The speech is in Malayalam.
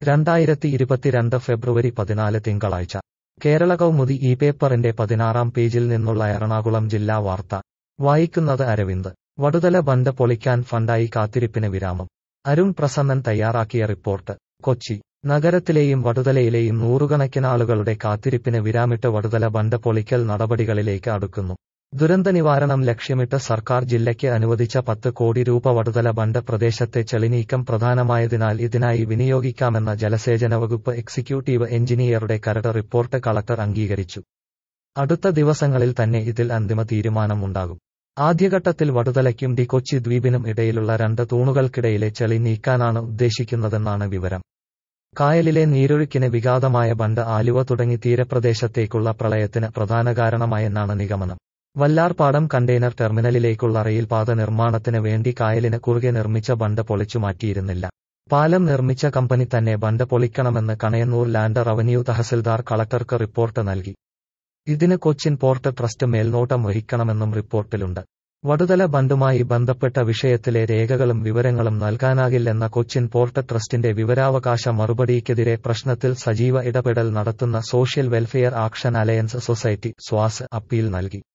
രണ്ടായിരത്തി ഇരുപത്തിരണ്ട് ഫെബ്രുവരി പതിനാല് തിങ്കളാഴ്ച കേരള കൗമുദി ഈ പേപ്പറിന്റെ പതിനാറാം പേജിൽ നിന്നുള്ള എറണാകുളം ജില്ലാ വാർത്ത വായിക്കുന്നത് അരവിന്ദ് വടുതല ബണ്ട് പൊളിക്കാൻ ഫണ്ടായി കാത്തിരിപ്പിന് വിരാമം അരുൺ പ്രസന്നൻ തയ്യാറാക്കിയ റിപ്പോർട്ട് കൊച്ചി നഗരത്തിലെയും വടുതലയിലെയും നൂറുകണക്കിനാളുകളുടെ കാത്തിരിപ്പിന് വിരാമിട്ട് വടുതല ബണ്ട് പൊളിക്കൽ നടപടികളിലേക്ക് അടുക്കുന്നു ദുരന്ത നിവാരണം ലക്ഷ്യമിട്ട് സർക്കാർ ജില്ലയ്ക്ക് അനുവദിച്ച പത്ത് കോടി രൂപ വടുതല ബണ്ട് പ്രദേശത്തെ ചെളിനീക്കം പ്രധാനമായതിനാൽ ഇതിനായി വിനിയോഗിക്കാമെന്ന ജലസേചന വകുപ്പ് എക്സിക്യൂട്ടീവ് എഞ്ചിനീയറുടെ കരട് റിപ്പോർട്ട് കളക്ടർ അംഗീകരിച്ചു അടുത്ത ദിവസങ്ങളിൽ തന്നെ ഇതിൽ അന്തിമ തീരുമാനമുണ്ടാകും ആദ്യഘട്ടത്തിൽ വടുതലയ്ക്കും ഡി കൊച്ചി ദ്വീപിനും ഇടയിലുള്ള രണ്ട് തൂണുകൾക്കിടയിലെ ചെളി നീക്കാനാണ് ഉദ്ദേശിക്കുന്നതെന്നാണ് വിവരം കായലിലെ നീരൊഴുക്കിന് വിഘാതമായ ബണ്ട് ആലുവ തുടങ്ങി തീരപ്രദേശത്തേക്കുള്ള പ്രളയത്തിന് പ്രധാന കാരണമായെന്നാണ് നിഗമനം വല്ലാർപാടം കണ്ടെയ്നർ ടെർമിനലിലേക്കുള്ള റെയിൽപാത നിർമ്മാണത്തിന് വേണ്ടി കായലിന് കുറുകെ നിർമ്മിച്ച ബണ്ട് പൊളിച്ചു മാറ്റിയിരുന്നില്ല പാലം നിർമ്മിച്ച കമ്പനി തന്നെ ബണ്ട് പൊളിക്കണമെന്ന് കണയന്നൂർ ലാൻഡ് റവന്യൂ തഹസിൽദാർ കളക്ടർക്ക് റിപ്പോർട്ട് നൽകി ഇതിന് കൊച്ചിൻ പോർട്ട് ട്രസ്റ്റ് മേൽനോട്ടം വഹിക്കണമെന്നും റിപ്പോർട്ടിലുണ്ട് വടുതല ബണ്ടുമായി ബന്ധപ്പെട്ട വിഷയത്തിലെ രേഖകളും വിവരങ്ങളും നൽകാനാകില്ലെന്ന കൊച്ചിൻ പോർട്ട് ട്രസ്റ്റിന്റെ വിവരാവകാശ മറുപടിക്കെതിരെ പ്രശ്നത്തിൽ സജീവ ഇടപെടൽ നടത്തുന്ന social welfare action alliance society സ്വാസ് അപ്പീൽ നൽകി